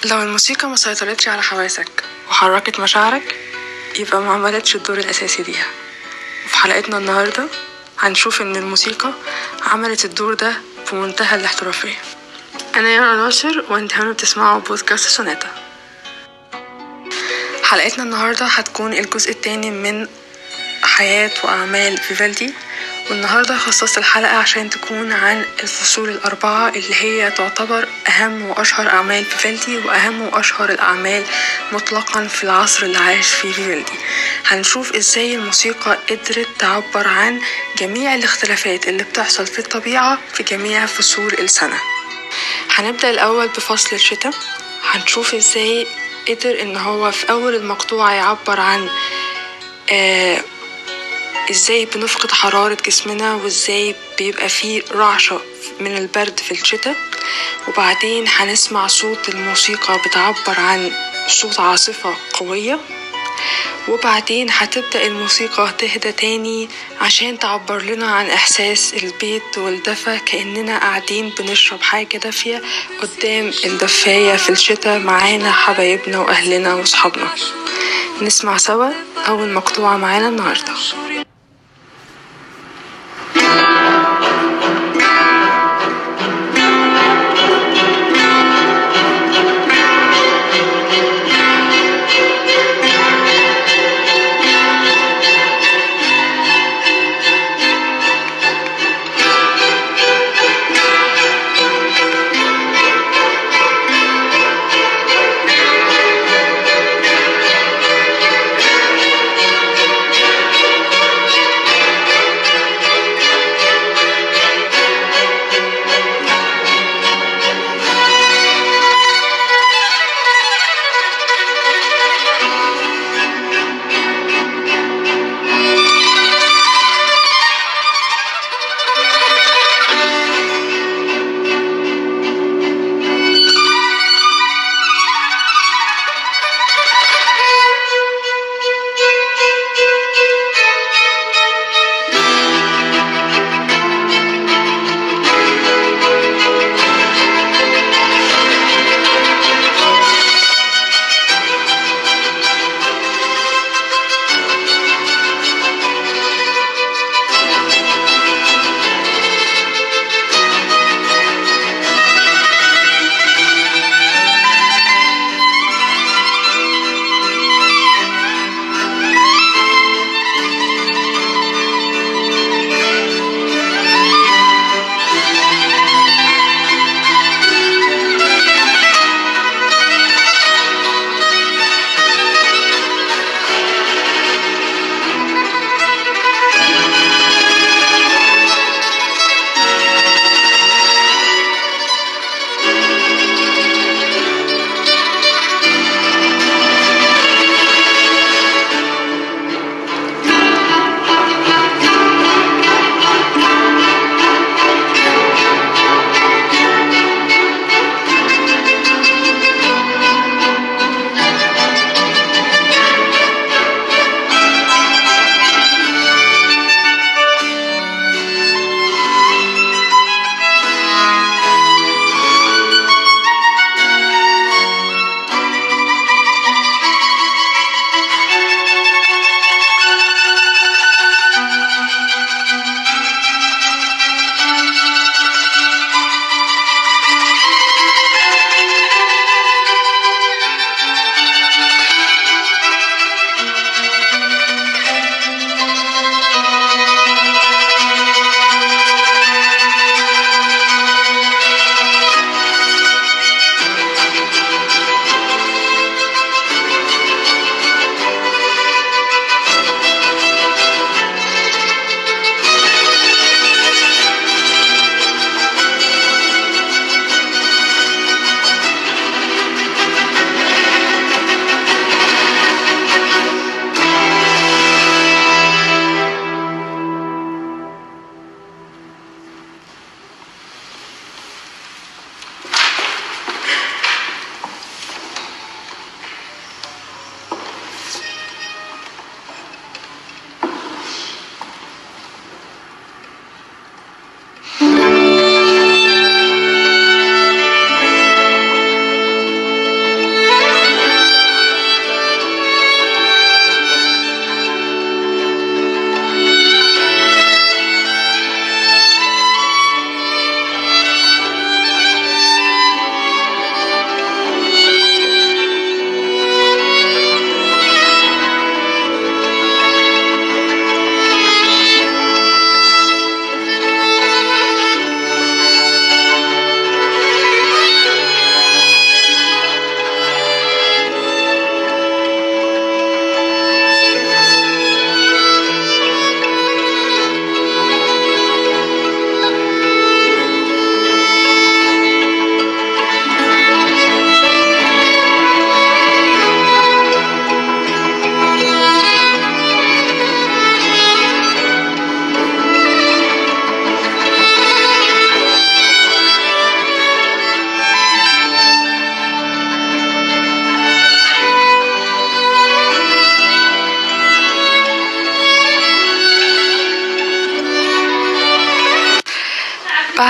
لو الموسيقى ما سيطرتش على حواسك وحركت مشاعرك يبقى ما عملتش الدور الأساسي ليها وفي حلقتنا النهاردة هنشوف إن الموسيقى عملت الدور ده بمنتهى الاحترافية أنا يارا ناصر وأنت هنا بتسمعوا بودكاست سوناتا حلقتنا النهاردة هتكون الجزء التاني من حياة وأعمال فيفالدي والنهاردة خصصت الحلقة عشان تكون عن الفصول الأربعة اللي هي تعتبر أهم وأشهر أعمال فيفالدي وأهم وأشهر الأعمال مطلقا في العصر اللي عاش فيه فيفالدي هنشوف إزاي الموسيقى قدرت تعبر عن جميع الاختلافات اللي بتحصل في الطبيعة في جميع فصول السنة هنبدأ الأول بفصل الشتاء هنشوف إزاي قدر إن هو في أول المقطوعة يعبر عن آه ازاي بنفقد حرارة جسمنا وازاي بيبقى فيه رعشة من البرد في الشتاء وبعدين هنسمع صوت الموسيقى بتعبر عن صوت عاصفة قوية وبعدين هتبدأ الموسيقى تهدى تاني عشان تعبر لنا عن إحساس البيت والدفى كأننا قاعدين بنشرب حاجة دافية قدام الدفاية في الشتاء معانا حبايبنا وأهلنا وصحابنا نسمع سوا أول مقطوعة معانا النهاردة Thank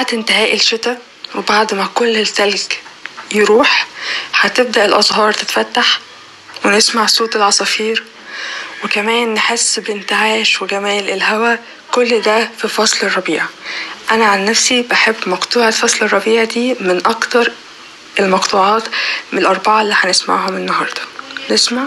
بعد انتهاء الشتاء وبعد ما كل التلج يروح هتبدأ الأزهار تتفتح ونسمع صوت العصافير وكمان نحس بانتعاش وجمال الهوا كل ده في فصل الربيع أنا عن نفسي بحب مقطوعة فصل الربيع دي من أكتر المقطوعات من الأربعة اللي هنسمعهم النهاردة نسمع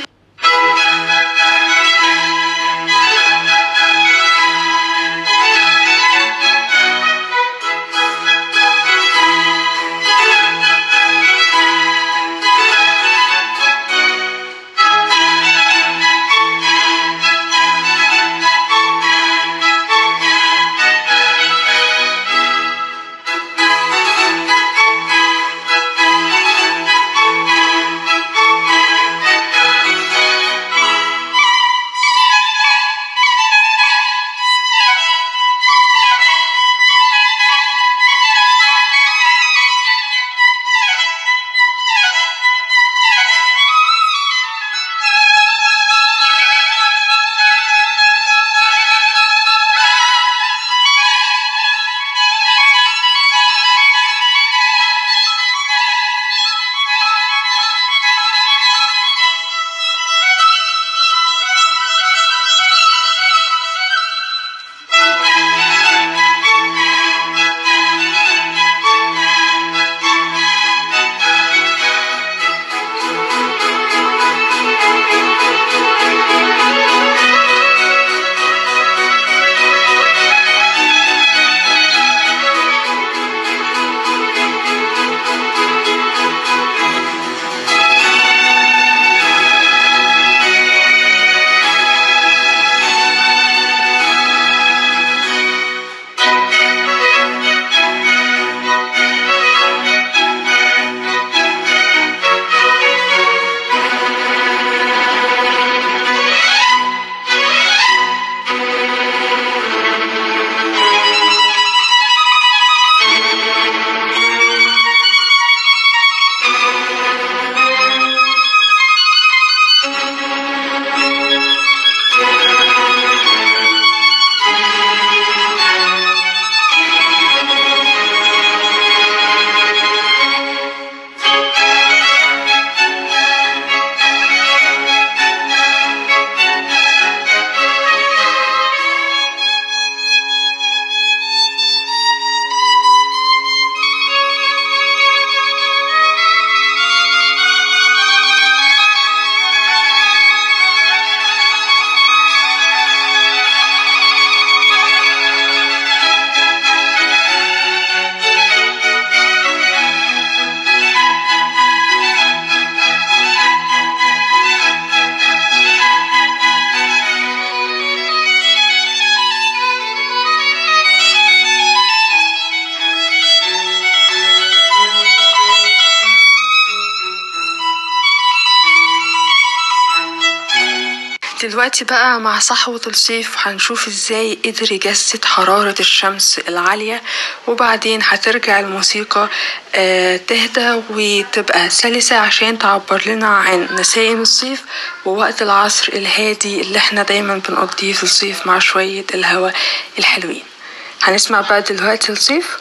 دلوقتي بقى مع صحوة الصيف هنشوف ازاي قدر يجسد حرارة الشمس العالية وبعدين هترجع الموسيقى آه، تهدى وتبقى سلسة عشان تعبر لنا عن نسائم الصيف ووقت العصر الهادي اللي احنا دايما بنقضيه في الصيف مع شوية الهواء الحلوين هنسمع بقى دلوقتي الصيف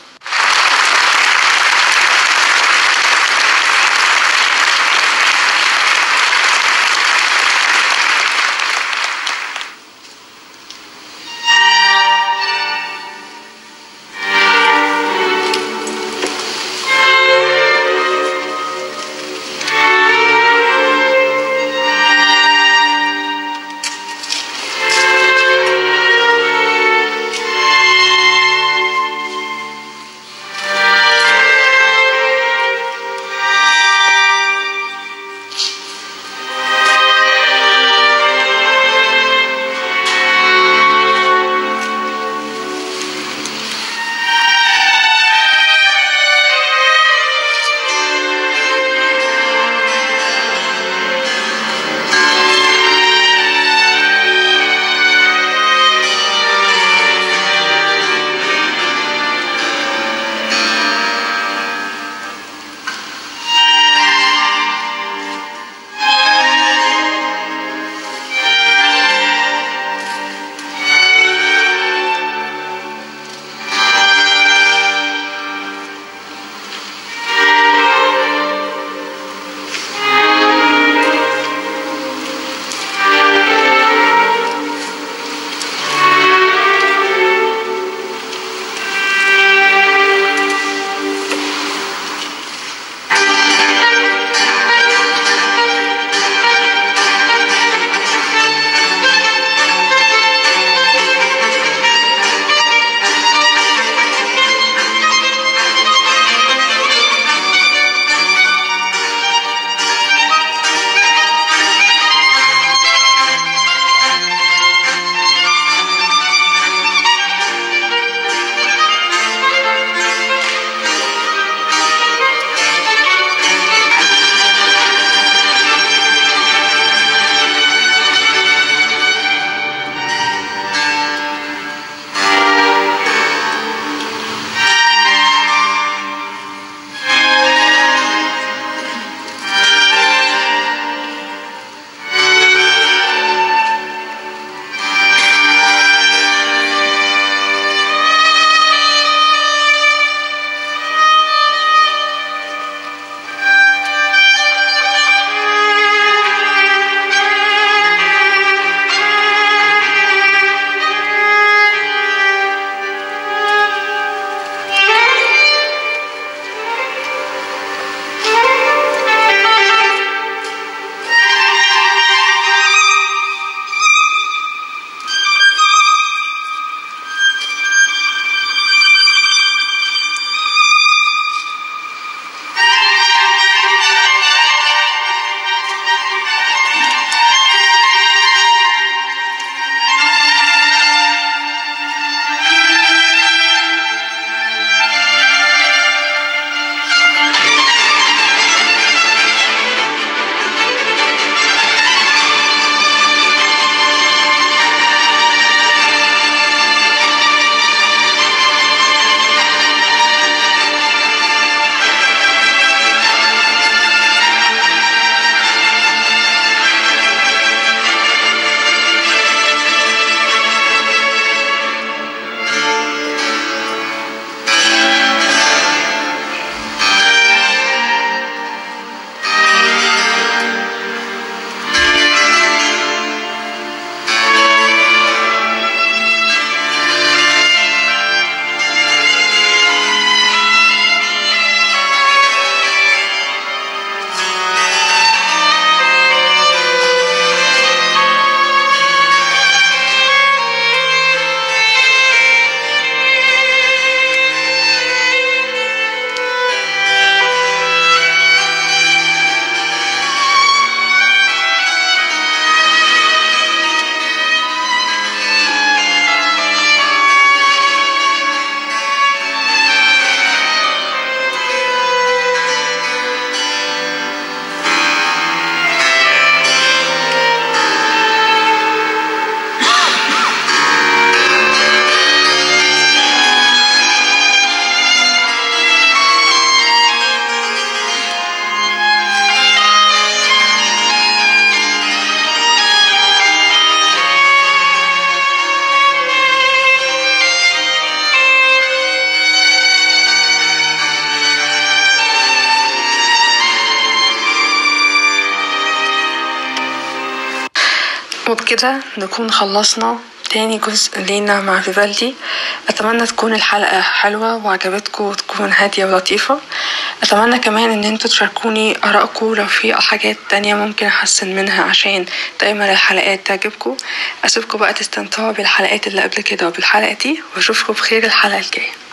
وبكده نكون خلصنا تاني جزء لينا مع فيفالدي أتمنى تكون الحلقة حلوة وعجبتكم وتكون هادية ولطيفة أتمنى كمان إن انتوا تشاركوني آرائكم لو في حاجات تانية ممكن أحسن منها عشان دايما الحلقات تعجبكم أسيبكم بقى تستمتعوا بالحلقات اللي قبل كده وبالحلقة دي وأشوفكم بخير الحلقة الجاية